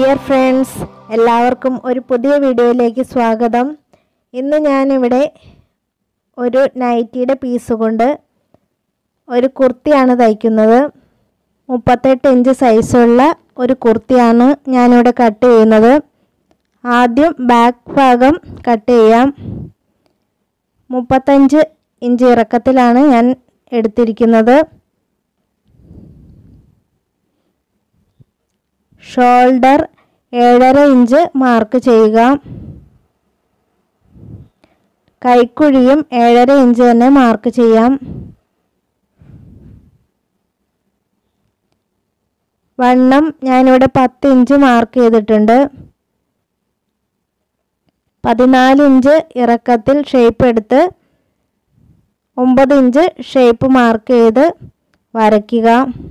Dear friends എല്ലാവർക്കും ഒരു പുതിയ വീഡിയോയിലേക്ക് സ്വാഗതം ഇന്ന് ഞാനിവിടെ ഒരു നൈറ്റിയുടെ പീസ് കൊണ്ട് ഒരു കുർത്തിയാണ് തയ്ക്കുന്നത് മുപ്പത്തെട്ട് ഇഞ്ച് സൈസുള്ള ഒരു കുർത്തിയാണ് ഞാനിവിടെ കട്ട് ചെയ്യുന്നത് ആദ്യം ബാക്ക് ഭാഗം കട്ട് ചെയ്യാം മുപ്പത്തഞ്ച് ഇഞ്ച് ഇറക്കത്തിലാണ് ഞാൻ എടുത്തിരിക്കുന്നത് ഷോൾഡർ ഏഴര ഇഞ്ച് മാർക്ക് ചെയ്യുക കൈക്കുഴിയും ഏഴര ഇഞ്ച് തന്നെ മാർക്ക് ചെയ്യാം വണ്ണം ഞാനിവിടെ പത്ത് ഇഞ്ച് മാർക്ക് ചെയ്തിട്ടുണ്ട് പതിനാല് ഇഞ്ച് ഇറക്കത്തിൽ ഷേപ്പ് എടുത്ത് ഒമ്പത് ഇഞ്ച് ഷേപ്പ് മാർക്ക് ചെയ്ത് വരയ്ക്കുക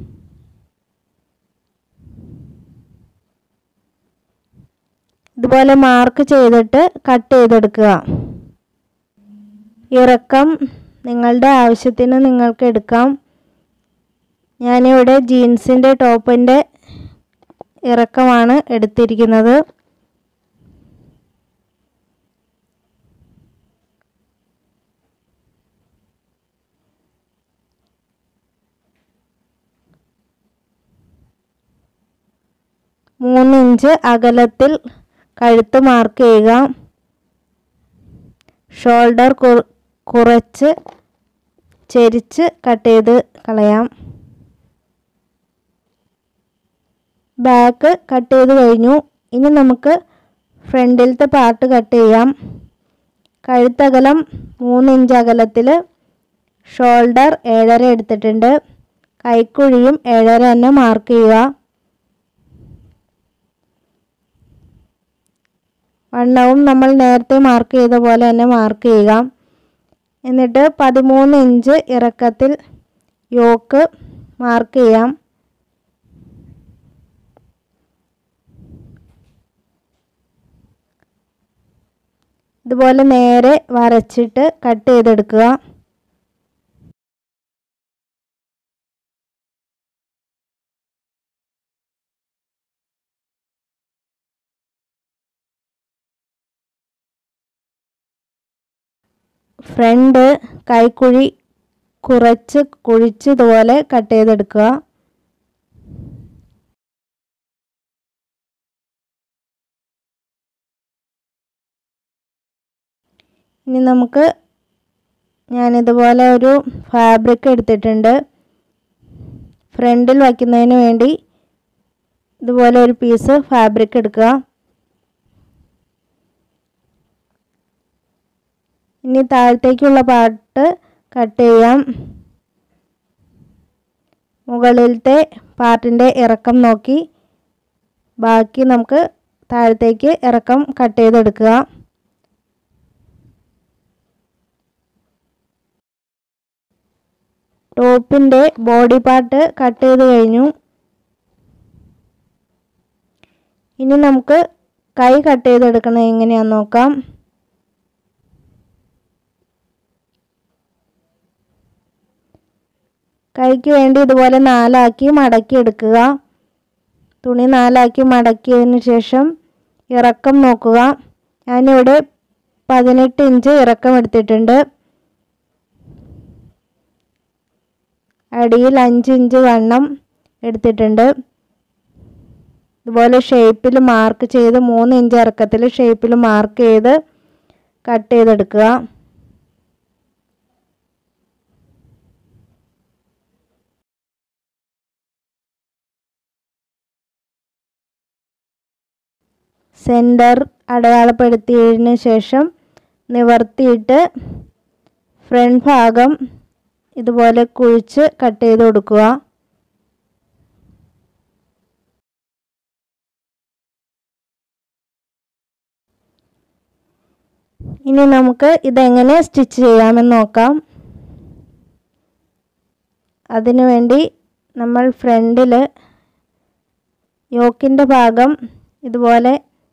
ഇതുപോലെ മാർക്ക് ചെയ്തിട്ട് കട്ട് ചെയ്തെടുക്കുക ഇറക്കം നിങ്ങളുടെ ആവശ്യത്തിന് നിങ്ങൾക്ക് എടുക്കാം ഞാനിവിടെ ജീൻസിൻ്റെ ടോപ്പിൻ്റെ ഇറക്കമാണ് എടുത്തിരിക്കുന്നത് മൂന്ന് ഇഞ്ച് അകലത്തിൽ കഴുത്ത് മാർക്ക് ചെയ്യുക ഷോൾഡർ കുറച്ച് ചെരിച്ച് കട്ട് ചെയ്ത് കളയാം ബാക്ക് കട്ട് ചെയ്ത് കഴിഞ്ഞു ഇനി നമുക്ക് ഫ്രണ്ടിലത്തെ പാർട്ട് കട്ട് ചെയ്യാം കഴുത്തകലം മൂന്ന് ഇഞ്ച് അകലത്തിൽ ഷോൾഡർ ഏഴര എടുത്തിട്ടുണ്ട് കൈക്കുഴിയും ഏഴര തന്നെ മാർക്ക് ചെയ്യുക വണ്ണവും നമ്മൾ നേരത്തെ മാർക്ക് ചെയ്ത പോലെ തന്നെ മാർക്ക് ചെയ്യുക എന്നിട്ട് പതിമൂന്ന് ഇഞ്ച് ഇറക്കത്തിൽ യോക്ക് മാർക്ക് ചെയ്യാം ഇതുപോലെ നേരെ വരച്ചിട്ട് കട്ട് ചെയ്തെടുക്കുക ഫ്രണ്ട് കൈക്കുഴി കുറച്ച് കുഴിച്ച് ഇതുപോലെ കട്ട് ചെയ്തെടുക്കുക ഇനി നമുക്ക് ഞാനിതുപോലെ ഒരു ഫാബ്രിക് എടുത്തിട്ടുണ്ട് ഫ്രണ്ടിൽ വയ്ക്കുന്നതിന് വേണ്ടി ഇതുപോലെ ഒരു പീസ് ഫാബ്രിക് എടുക്കുക ഇനി താഴത്തേക്കുള്ള പാർട്ട് കട്ട് ചെയ്യാം മുകളിലത്തെ പാർട്ടിൻ്റെ ഇറക്കം നോക്കി ബാക്കി നമുക്ക് താഴത്തേക്ക് ഇറക്കം കട്ട് ചെയ്തെടുക്കുക ടോപ്പിൻ്റെ ബോഡി പാർട്ട് കട്ട് ചെയ്ത് കഴിഞ്ഞു ഇനി നമുക്ക് കൈ കട്ട് ചെയ്തെടുക്കണം എങ്ങനെയാണെന്ന് നോക്കാം കൈക്ക് വേണ്ടി ഇതുപോലെ നാലാക്കി മടക്കി എടുക്കുക തുണി നാലാക്കി മടക്കിയതിന് ശേഷം ഇറക്കം നോക്കുക ഞാനിവിടെ പതിനെട്ട് ഇഞ്ച് ഇറക്കം എടുത്തിട്ടുണ്ട് അടിയിൽ അഞ്ച് ഇഞ്ച് വണ്ണം എടുത്തിട്ടുണ്ട് ഇതുപോലെ ഷേപ്പിൽ മാർക്ക് ചെയ്ത് മൂന്ന് ഇഞ്ച് ഇറക്കത്തിൽ ഷേപ്പിൽ മാർക്ക് ചെയ്ത് കട്ട് ചെയ്തെടുക്കുക സെൻറ്റർ അടയാളപ്പെടുത്തിയതിന് ശേഷം നിവർത്തിയിട്ട് ഫ്രണ്ട് ഭാഗം ഇതുപോലെ കുഴിച്ച് കട്ട് ചെയ്ത് കൊടുക്കുക ഇനി നമുക്ക് ഇതെങ്ങനെ സ്റ്റിച്ച് ചെയ്യാമെന്ന് നോക്കാം അതിനുവേണ്ടി നമ്മൾ ഫ്രണ്ടിൽ യോക്കിൻ്റെ ഭാഗം ഇതുപോലെ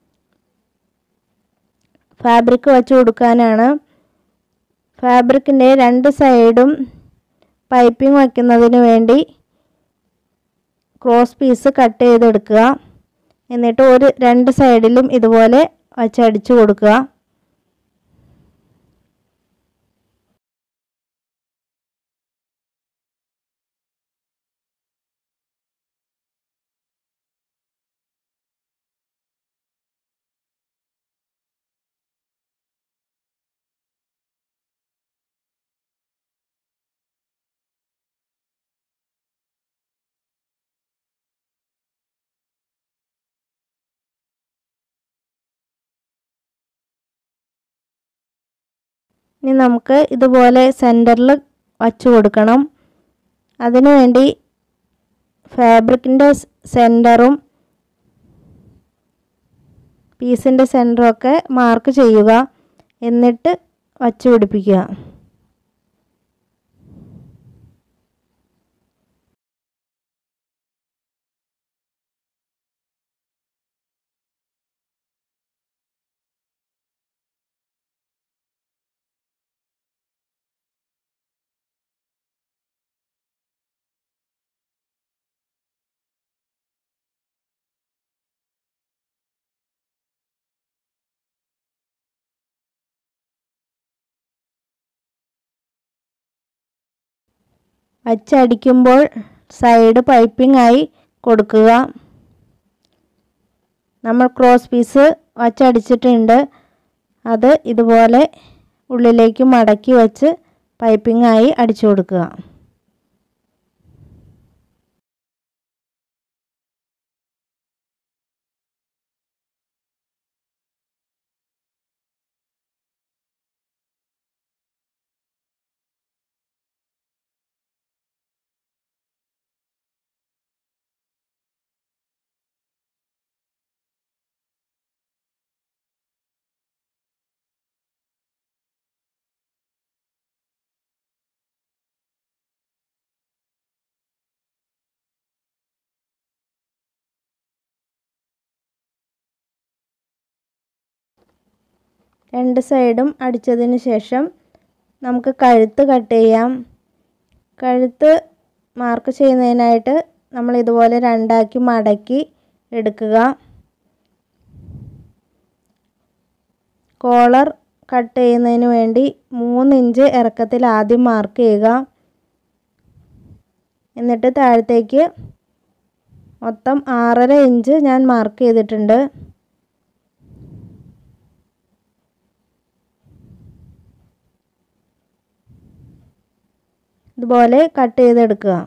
ഫാബ്രിക് വെച്ച് കൊടുക്കാനാണ് ഫാബ്രിക്കിൻ്റെ രണ്ട് സൈഡും പൈപ്പിംഗ് വയ്ക്കുന്നതിന് വേണ്ടി ക്രോസ് പീസ് കട്ട് ചെയ്തെടുക്കുക എന്നിട്ട് ഒരു രണ്ട് സൈഡിലും ഇതുപോലെ വച്ചടിച്ചു കൊടുക്കുക ഇനി നമുക്ക് ഇതുപോലെ സെൻറ്ററിൽ വച്ചു കൊടുക്കണം അതിനു വേണ്ടി ഫാബ്രിക്കിൻ്റെ സെൻറ്ററും പീസിൻ്റെ സെൻറ്ററും ഒക്കെ മാർക്ക് ചെയ്യുക എന്നിട്ട് വച്ച് പിടിപ്പിക്കുക വച്ചടിക്കുമ്പോൾ സൈഡ് പൈപ്പിംഗ് ആയി കൊടുക്കുക നമ്മൾ ക്രോസ് പീസ് വച്ചടിച്ചിട്ടുണ്ട് അത് ഇതുപോലെ ഉള്ളിലേക്ക് മടക്കി വച്ച് പൈപ്പിംഗ് ആയി അടിച്ചു കൊടുക്കുക രണ്ട് സൈഡും അടിച്ചതിന് ശേഷം നമുക്ക് കഴുത്ത് കട്ട് ചെയ്യാം കഴുത്ത് മാർക്ക് ചെയ്യുന്നതിനായിട്ട് നമ്മൾ ഇതുപോലെ രണ്ടാക്കി മടക്കി എടുക്കുക കോളർ കട്ട് ചെയ്യുന്നതിന് വേണ്ടി മൂന്ന് ഇഞ്ച് ഇറക്കത്തിൽ ആദ്യം മാർക്ക് ചെയ്യുക എന്നിട്ട് താഴത്തേക്ക് മൊത്തം ആറര ഇഞ്ച് ഞാൻ മാർക്ക് ചെയ്തിട്ടുണ്ട് ഇതുപോലെ കട്ട് ചെയ്തെടുക്കുക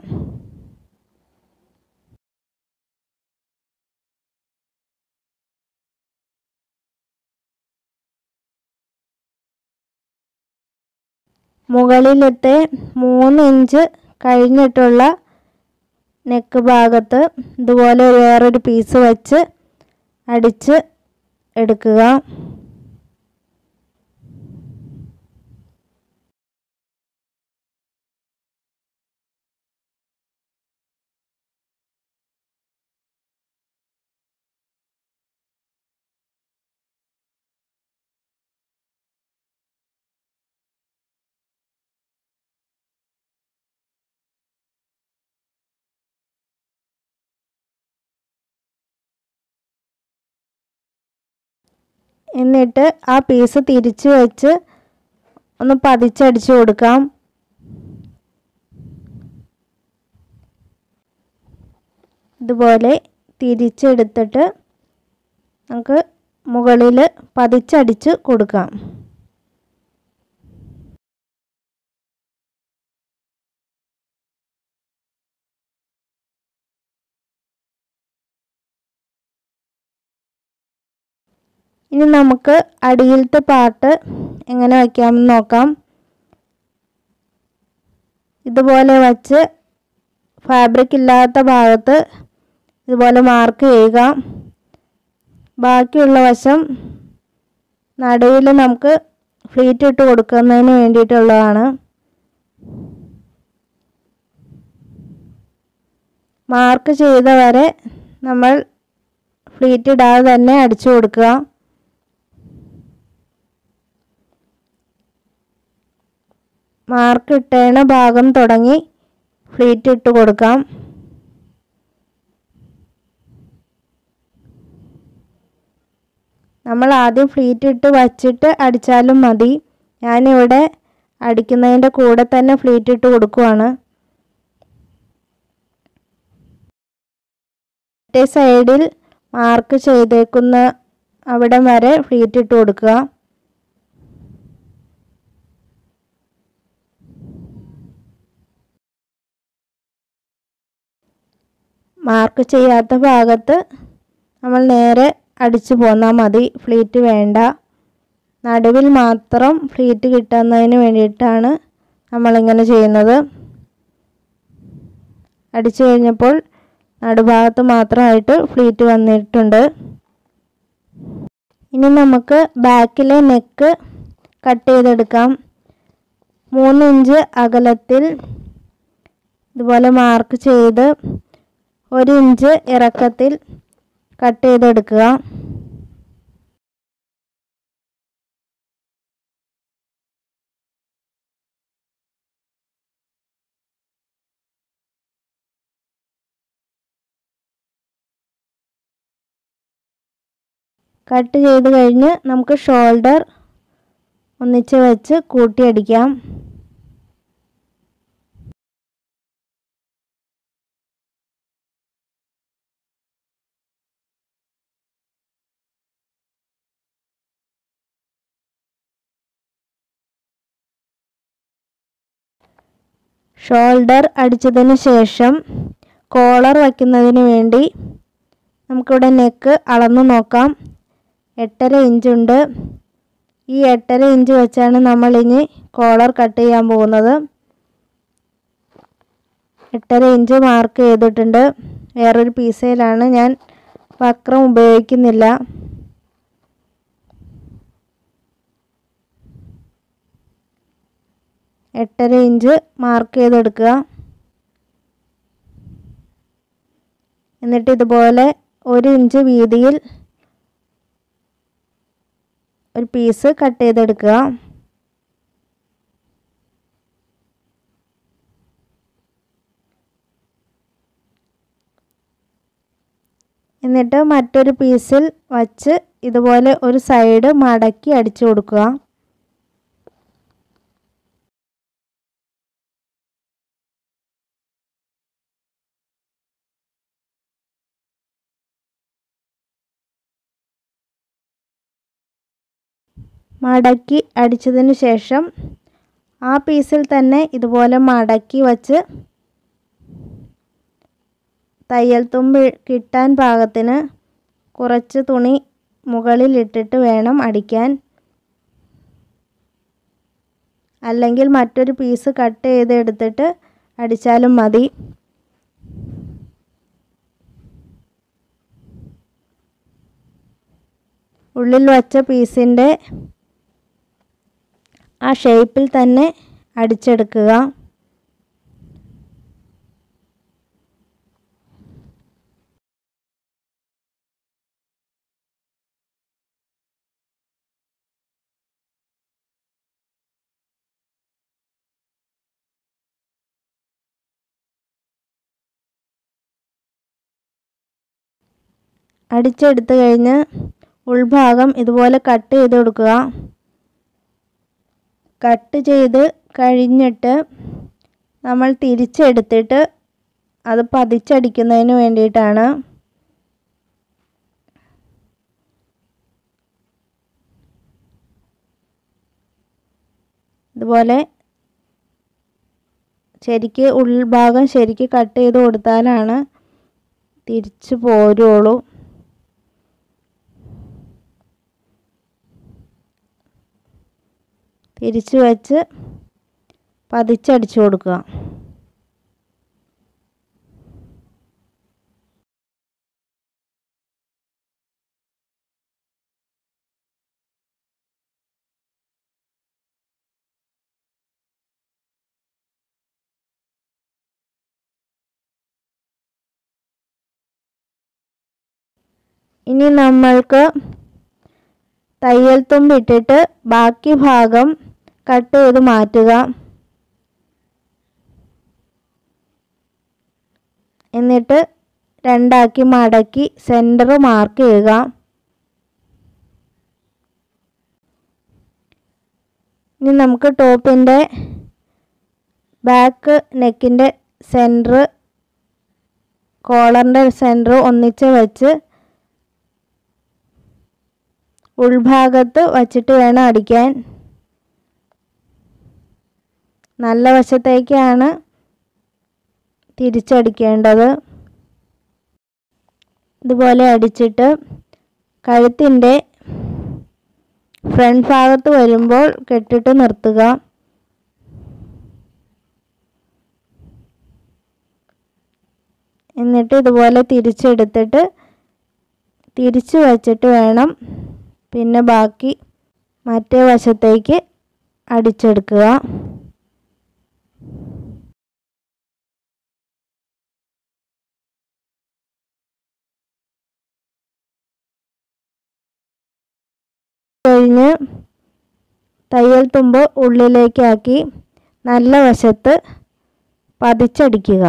മുകളിലത്തെ മൂന്ന് ഇഞ്ച് കഴിഞ്ഞിട്ടുള്ള നെക്ക് ഭാഗത്ത് ഇതുപോലെ വേറൊരു പീസ് വെച്ച് അടിച്ച് എടുക്കുക എന്നിട്ട് ആ പീസ് തിരിച്ച് വെച്ച് ഒന്ന് പതിച്ചടിച്ചു കൊടുക്കാം ഇതുപോലെ തിരിച്ചെടുത്തിട്ട് നമുക്ക് മുകളിൽ പതിച്ചടിച്ച് കൊടുക്കാം ഇനി നമുക്ക് അടിയിലത്തെ പാർട്ട് എങ്ങനെ വയ്ക്കാമെന്ന് നോക്കാം ഇതുപോലെ വച്ച് ഫാബ്രിക് ഇല്ലാത്ത ഭാഗത്ത് ഇതുപോലെ മാർക്ക് ചെയ്യുക ബാക്കിയുള്ള വശം നടുവിൽ നമുക്ക് ഫ്ലീറ്റ് ഇട്ട് കൊടുക്കുന്നതിന് വേണ്ടിയിട്ടുള്ളതാണ് മാർക്ക് ചെയ്ത വരെ നമ്മൾ ഫ്ലീറ്റ് ഇടാതെ തന്നെ അടിച്ചു കൊടുക്കുക മാർക്ക് ഇട്ടേണ ഭാഗം തുടങ്ങി ഫ്ലീറ്റ് ഇട്ട് കൊടുക്കാം നമ്മൾ ആദ്യം ഫ്ലീറ്റ് ഇട്ട് വച്ചിട്ട് അടിച്ചാലും മതി ഞാനിവിടെ അടിക്കുന്നതിൻ്റെ കൂടെ തന്നെ ഫ്ലീറ്റ് ഇട്ട് കൊടുക്കുവാണ് മറ്റേ സൈഡിൽ മാർക്ക് ചെയ്തേക്കുന്ന അവിടം വരെ ഫ്ലീറ്റ് ഇട്ട് കൊടുക്കുക മാർക്ക് ചെയ്യാത്ത ഭാഗത്ത് നമ്മൾ നേരെ അടിച്ചു പോന്നാൽ മതി ഫ്ലീറ്റ് വേണ്ട നടുവിൽ മാത്രം ഫ്ലീറ്റ് കിട്ടുന്നതിന് വേണ്ടിയിട്ടാണ് നമ്മളിങ്ങനെ ചെയ്യുന്നത് അടിച്ചു കഴിഞ്ഞപ്പോൾ നടുഭാഗത്ത് മാത്രമായിട്ട് ഫ്ലീറ്റ് വന്നിട്ടുണ്ട് ഇനി നമുക്ക് ബാക്കിലെ നെക്ക് കട്ട് ചെയ്തെടുക്കാം മൂന്ന് ഇഞ്ച് അകലത്തിൽ ഇതുപോലെ മാർക്ക് ചെയ്ത് ഒരു ഇഞ്ച് ഇറക്കത്തിൽ കട്ട് ചെയ്തെടുക്കുക കട്ട് ചെയ്ത് കഴിഞ്ഞ് നമുക്ക് ഷോൾഡർ ഒന്നിച്ച് വെച്ച് കൂട്ടിയടിക്കാം ഷോൾഡർ അടിച്ചതിന് ശേഷം കോളർ വയ്ക്കുന്നതിന് വേണ്ടി നമുക്കിവിടെ നെക്ക് അളന്നു നോക്കാം എട്ടര ഇഞ്ചുണ്ട് ഈ എട്ടര ഇഞ്ച് വെച്ചാണ് നമ്മൾ ഇനി കോളർ കട്ട് ചെയ്യാൻ പോകുന്നത് എട്ടര ഇഞ്ച് മാർക്ക് ചെയ്തിട്ടുണ്ട് വേറൊരു പീസയിലാണ് ഞാൻ വക്രം ഉപയോഗിക്കുന്നില്ല എട്ടര ഇഞ്ച് മാർക്ക് ചെയ്തെടുക്കുക എന്നിട്ട് ഇതുപോലെ ഒരു ഇഞ്ച് വീതിയിൽ ഒരു പീസ് കട്ട് ചെയ്തെടുക്കുക എന്നിട്ട് മറ്റൊരു പീസിൽ വച്ച് ഇതുപോലെ ഒരു സൈഡ് മടക്കി അടിച്ചു കൊടുക്കുക മടക്കി അടിച്ചതിന് ശേഷം ആ പീസിൽ തന്നെ ഇതുപോലെ മടക്കി വച്ച് തയ്യൽ തുമ്പ് കിട്ടാൻ പാകത്തിന് കുറച്ച് തുണി മുകളിൽ ഇട്ടിട്ട് വേണം അടിക്കാൻ അല്ലെങ്കിൽ മറ്റൊരു പീസ് കട്ട് ചെയ്ത് എടുത്തിട്ട് അടിച്ചാലും മതി ഉള്ളിൽ വച്ച പീസിൻ്റെ ആ ഷേപ്പിൽ തന്നെ അടിച്ചെടുക്കുക അടിച്ചെടുത്ത് കഴിഞ്ഞ് ഉൾഭാഗം ഇതുപോലെ കട്ട് ചെയ്ത് കൊടുക്കുക കട്ട് ചെയ്ത് കഴിഞ്ഞിട്ട് നമ്മൾ തിരിച്ചെടുത്തിട്ട് അത് പതിച്ചടിക്കുന്നതിന് വേണ്ടിയിട്ടാണ് ഇതുപോലെ ശരിക്ക് ഉൾഭാഗം ശരിക്ക് കട്ട് ചെയ്ത് കൊടുത്താലാണ് തിരിച്ചു പോരുള്ളൂ തിരിച്ചു വെച്ച് പതിച്ചടിച്ചു കൊടുക്കുക ഇനി നമ്മൾക്ക് തയ്യൽ തുമ്പിട്ടിട്ട് ബാക്കി ഭാഗം കട്ട് ചെയ്ത് മാറ്റുക എന്നിട്ട് രണ്ടാക്കി മടക്കി സെൻറ്റർ മാർക്ക് ചെയ്യുക ഇനി നമുക്ക് ടോപ്പിൻ്റെ ബാക്ക് നെക്കിൻ്റെ സെൻറ്റർ കോളറിൻ്റെ സെൻറ്റർ ഒന്നിച്ച് വെച്ച് ഉൾഭാഗത്ത് വച്ചിട്ട് വേണം അടിക്കാൻ നല്ല വശത്തേക്കാണ് തിരിച്ചടിക്കേണ്ടത് ഇതുപോലെ അടിച്ചിട്ട് കഴുത്തിൻ്റെ ഫ്രണ്ട് ഭാഗത്ത് വരുമ്പോൾ കെട്ടിട്ട് നിർത്തുക എന്നിട്ട് ഇതുപോലെ തിരിച്ചെടുത്തിട്ട് തിരിച്ച് വച്ചിട്ട് വേണം പിന്നെ ബാക്കി മറ്റേ വശത്തേക്ക് അടിച്ചെടുക്കുക കഴിഞ്ഞ് തയ്യൽ തുമ്പ് ഉള്ളിലേക്കാക്കി നല്ല വശത്ത് പതിച്ചടിക്കുക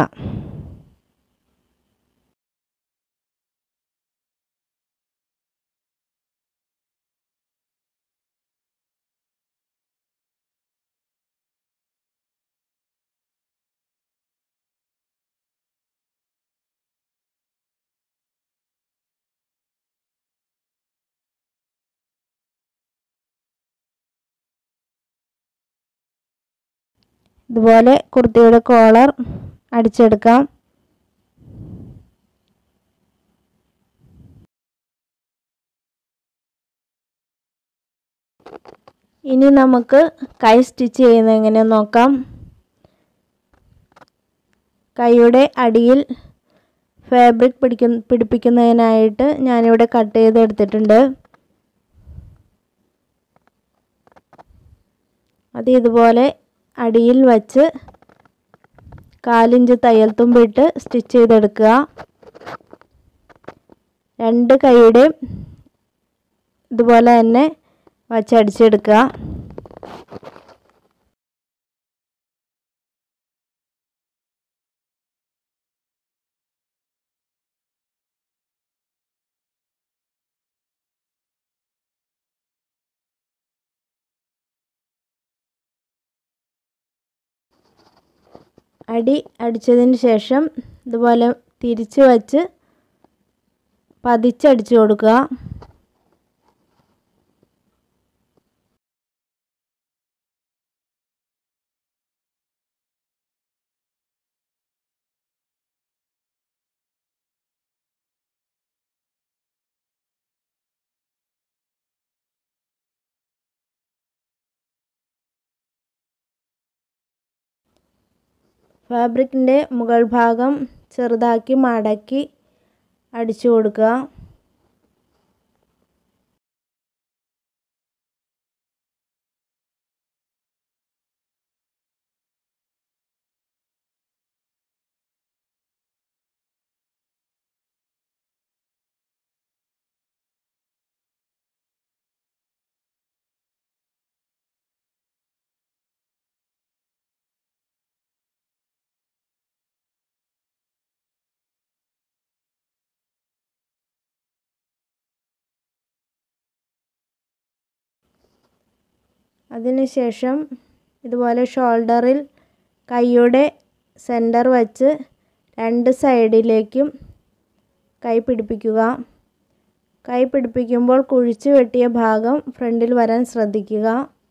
ഇതുപോലെ കുർത്തിയുടെ കോളർ അടിച്ചെടുക്കാം ഇനി നമുക്ക് കൈ സ്റ്റിച്ച് ചെയ്യുന്നത് എങ്ങനെയെന്ന് നോക്കാം കൈയുടെ അടിയിൽ ഫാബ്രിക് പിടിക്കു പിടിപ്പിക്കുന്നതിനായിട്ട് ഞാനിവിടെ കട്ട് ചെയ്തെടുത്തിട്ടുണ്ട് അത് ഇതുപോലെ അടിയിൽ വച്ച് കാലിഞ്ച് തയ്യൽ തുമ്പിട്ട് സ്റ്റിച്ച് ചെയ്തെടുക്കുക രണ്ട് കൈയുടെയും ഇതുപോലെ തന്നെ വച്ചടിച്ചെടുക്കുക അടി അടിച്ചതിന് ശേഷം ഇതുപോലെ തിരിച്ച് വച്ച് പതിച്ചടിച്ചു കൊടുക്കുക ഫാബ്രിക്കിൻ്റെ മുകൾ ഭാഗം ചെറുതാക്കി മടക്കി അടിച്ചു കൊടുക്കുക അതിനുശേഷം ഇതുപോലെ ഷോൾഡറിൽ കൈയുടെ സെൻറ്റർ വച്ച് രണ്ട് സൈഡിലേക്കും കൈ പിടിപ്പിക്കുക കൈ പിടിപ്പിക്കുമ്പോൾ കുഴിച്ച് വെട്ടിയ ഭാഗം ഫ്രണ്ടിൽ വരാൻ ശ്രദ്ധിക്കുക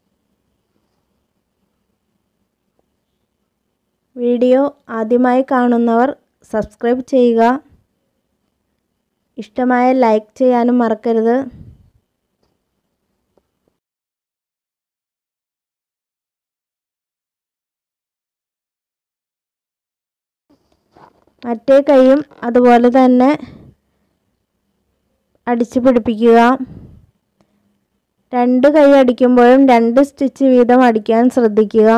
വീഡിയോ ആദ്യമായി കാണുന്നവർ സബ്സ്ക്രൈബ് ചെയ്യുക ഇഷ്ടമായ ലൈക്ക് ചെയ്യാനും മറക്കരുത് മറ്റേ കൈയും അതുപോലെ തന്നെ അടിച്ചു പിടിപ്പിക്കുക രണ്ട് കൈ അടിക്കുമ്പോഴും രണ്ട് സ്റ്റിച്ച് വീതം അടിക്കാൻ ശ്രദ്ധിക്കുക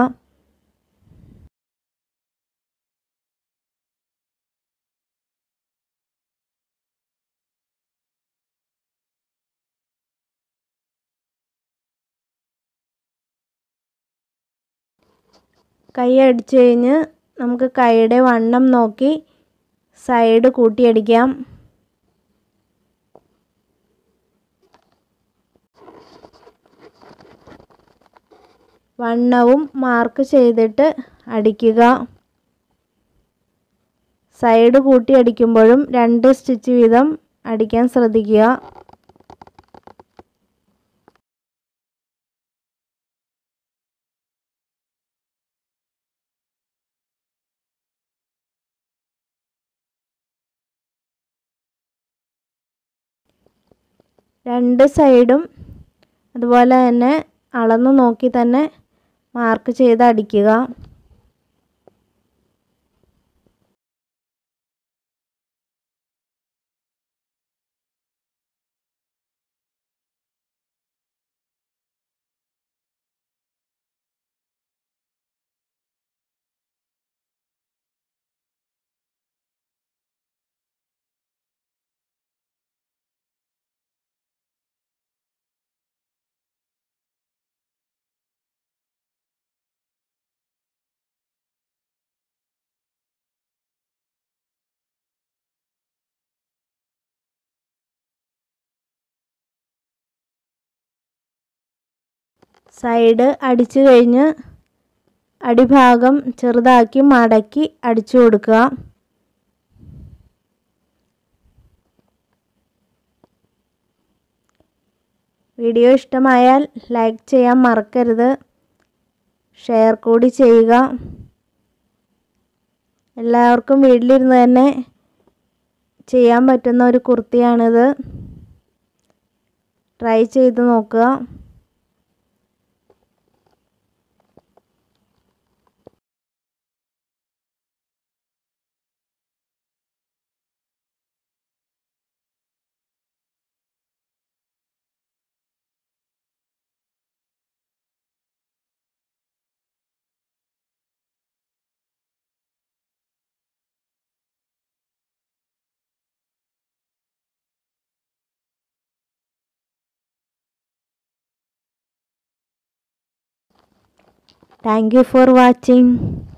കൈ അടിച്ചു കഴിഞ്ഞ് നമുക്ക് കൈയുടെ വണ്ണം നോക്കി സൈഡ് കൂട്ടിയടിക്കാം വണ്ണവും മാർക്ക് ചെയ്തിട്ട് അടിക്കുക സൈഡ് കൂട്ടി അടിക്കുമ്പോഴും രണ്ട് സ്റ്റിച്ച് വീതം അടിക്കാൻ ശ്രദ്ധിക്കുക രണ്ട് സൈഡും അതുപോലെ തന്നെ അളന്ന് നോക്കി തന്നെ മാർക്ക് ചെയ്ത് അടിക്കുക സൈഡ് അടിച്ചു കഴിഞ്ഞ് അടിഭാഗം ചെറുതാക്കി മടക്കി അടിച്ചു കൊടുക്കുക വീഡിയോ ഇഷ്ടമായാൽ ലൈക്ക് ചെയ്യാൻ മറക്കരുത് ഷെയർ കൂടി ചെയ്യുക എല്ലാവർക്കും വീട്ടിലിരുന്ന് തന്നെ ചെയ്യാൻ പറ്റുന്ന ഒരു കുർത്തിയാണിത് ട്രൈ ചെയ്ത് നോക്കുക Thank you for watching.